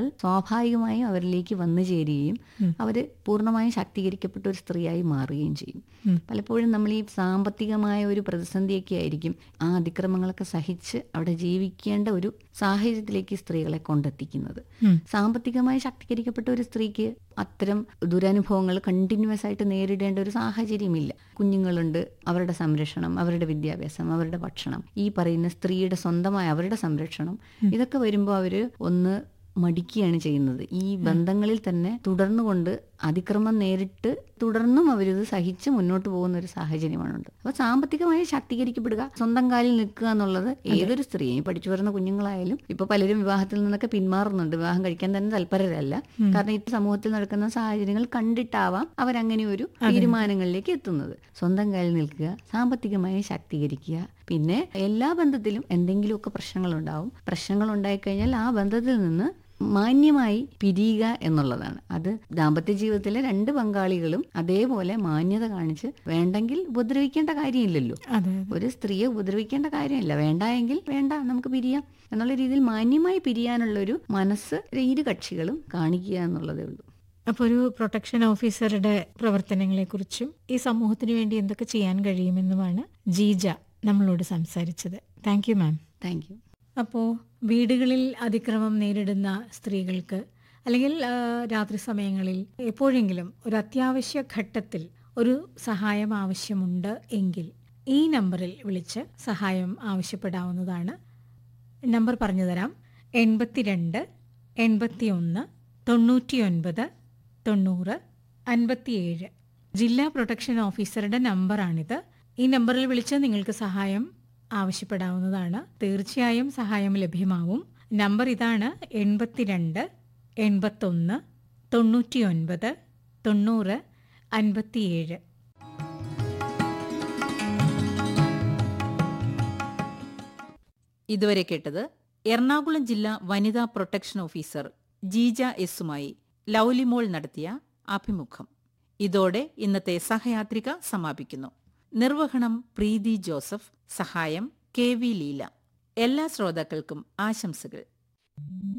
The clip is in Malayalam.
ചിന്തകൾ സ്വാഭാവികമായും അവരിലേക്ക് വന്നു ചേരുകയും അവർ പൂർണ്ണമായും ശാക്തീകരിക്കപ്പെട്ട ഒരു സ്ത്രീയായി മാറുകയും ചെയ്യും പലപ്പോഴും നമ്മൾ ഈ സാമ്പത്തികമായ ഒരു പ്രതിസന്ധിയൊക്കെ ആയിരിക്കും ആ അതിക്രമങ്ങളൊക്കെ സഹിച്ച് അവിടെ ജീവിക്കേണ്ട ഒരു സാഹചര്യത്തിലേക്ക് സ്ത്രീകളെ കൊണ്ടെത്തിക്കുന്നത് സാമ്പത്തികമായി ശാക്തീകരിക്കപ്പെട്ട ഒരു സ്ത്രീക്ക് അത്തരം ദുരനുഭവങ്ങൾ കണ്ടിന്യൂസ് ആയിട്ട് നേരിടേണ്ട ഒരു സാഹചര്യമില്ല കുഞ്ഞുങ്ങളുണ്ട് അവരുടെ സംരക്ഷണം അവരുടെ വിദ്യാഭ്യാസം അവരുടെ ഭക്ഷണം ഈ പറയുന്ന സ്ത്രീയുടെ സ്വന്തമായ അവരുടെ സംരക്ഷണം ഇതൊക്കെ വരുമ്പോൾ അവര് ഒന്ന് മടിക്കുകയാണ് ചെയ്യുന്നത് ഈ ബന്ധങ്ങളിൽ തന്നെ തുടർന്നുകൊണ്ട് അതിക്രമം നേരിട്ട് തുടർന്നും അവരിത് സഹിച്ച് മുന്നോട്ട് പോകുന്ന ഒരു സാഹചര്യമാണുണ്ട് അപ്പൊ സാമ്പത്തികമായി ശാക്തീകരിക്കപ്പെടുക സ്വന്തം കാലിൽ നിൽക്കുക എന്നുള്ളത് ഏതൊരു സ്ത്രീയും പഠിച്ചു വരുന്ന കുഞ്ഞുങ്ങളായാലും ഇപ്പൊ പലരും വിവാഹത്തിൽ നിന്നൊക്കെ പിന്മാറുന്നുണ്ട് വിവാഹം കഴിക്കാൻ തന്നെ തൽപരരല്ല കാരണം ഈ സമൂഹത്തിൽ നടക്കുന്ന സാഹചര്യങ്ങൾ കണ്ടിട്ടാവാം അവരങ്ങനെ ഒരു തീരുമാനങ്ങളിലേക്ക് എത്തുന്നത് സ്വന്തം കാലിൽ നിൽക്കുക സാമ്പത്തികമായി ശാക്തീകരിക്കുക പിന്നെ എല്ലാ ബന്ധത്തിലും എന്തെങ്കിലുമൊക്കെ പ്രശ്നങ്ങളുണ്ടാവും പ്രശ്നങ്ങൾ ഉണ്ടായിക്കഴിഞ്ഞാൽ ആ ബന്ധത്തിൽ നിന്ന് മാന്യമായി പിരിയുക എന്നുള്ളതാണ് അത് ദാമ്പത്യ ജീവിതത്തിലെ രണ്ട് പങ്കാളികളും അതേപോലെ മാന്യത കാണിച്ച് വേണ്ടെങ്കിൽ ഉപദ്രവിക്കേണ്ട കാര്യമില്ലല്ലോ അതെ ഒരു സ്ത്രീയെ ഉപദ്രവിക്കേണ്ട കാര്യമില്ല വേണ്ട എങ്കിൽ വേണ്ട നമുക്ക് പിരിയാം എന്നുള്ള രീതിയിൽ മാന്യമായി പിരിയാനുള്ള ഒരു മനസ്സ് ഇരു കക്ഷികളും കാണിക്കുക എന്നുള്ളതേ ഉള്ളൂ അപ്പോൾ ഒരു പ്രൊട്ടക്ഷൻ ഓഫീസറുടെ പ്രവർത്തനങ്ങളെക്കുറിച്ചും ഈ സമൂഹത്തിന് വേണ്ടി എന്തൊക്കെ ചെയ്യാൻ കഴിയുമെന്നുമാണ് ജീജ നമ്മളോട് സംസാരിച്ചത് thank you ma'am thank you അപ്പോൾ വീടുകളിൽ അതിക്രമം നേരിടുന്ന സ്ത്രീകൾക്ക് അല്ലെങ്കിൽ ആ, രാത്രി സമയങ്ങളിൽ എപ്പോഴെങ്കിലും ഒരു അത്യാവശ്യ ഘട്ടത്തിൽ ഒരു സഹായം ആവശ്യമുണ്ട് എങ്കിൽ ഈ നമ്പറിൽ വിളിച്ച് സഹായം ആവശ്യപ്പെടാവുന്നതാണ് നമ്പർ പറഞ്ഞു തരാം എൺപത്തിരണ്ട് എൺപത്തി ഒന്ന് തൊണ്ണൂറ്റിയൊൻപത് തൊണ്ണൂറ് അൻപത്തിയേഴ് ജില്ലാ പ്രൊട്ടക്ഷൻ ഓഫീസറുടെ നമ്പറാണിത് ഈ നമ്പറിൽ വിളിച്ച് നിങ്ങൾക്ക് സഹായം ആവശ്യപ്പെടാവുന്നതാണ് തീർച്ചയായും സഹായം ലഭ്യമാവും നമ്പർ ഇതാണ് എൺപത്തിരണ്ട് എൺപത്തൊന്ന് തൊണ്ണൂറ്റിയൊൻപത് തൊണ്ണൂറ് അൻപത്തിയേഴ് ഇതുവരെ കേട്ടത് എറണാകുളം ജില്ലാ വനിതാ പ്രൊട്ടക്ഷൻ ഓഫീസർ ജീജ എസുമായി ലൗലിമോൾ നടത്തിയ അഭിമുഖം ഇതോടെ ഇന്നത്തെ സഹയാത്രിക സമാപിക്കുന്നു നിർവഹണം പ്രീതി ജോസഫ് സഹായം കെ വി ലീല എല്ലാ ശ്രോതാക്കൾക്കും ആശംസകൾ